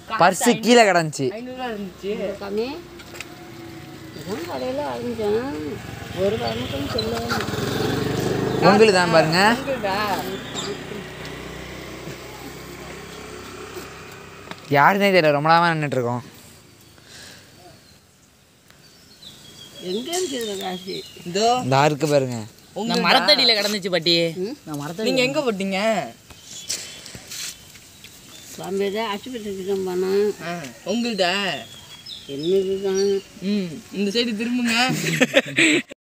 purse கீழே கிடந்துச்சு ஐநூறுரூவா இருந்துச்சு கம்மி இதான் கடையில் அழிஞ்சேன் ஒரு காரணத்தையும் சொல்ல உங்களுக்கு தான் பாருங்க உங்களுதா யாருன்னே தெரியல ரொம்ப நேரமாக நின்றுட்டு இருக்கோம் எங்கே இருக்குது காசு இதோ இந்த ஆருக்கு பாருங்க நான் மரத்தடியில் கிடந்துச்சு பாட்டி நான் மரத்தடி நீங்கள் எங்கே போட்டீங்க பாம்பே தான் ஆஸ்பத்திரிக்கு தான் போனேன் உங்களுதா என்னது தான் ம் இந்த சைடு திரும்புங்க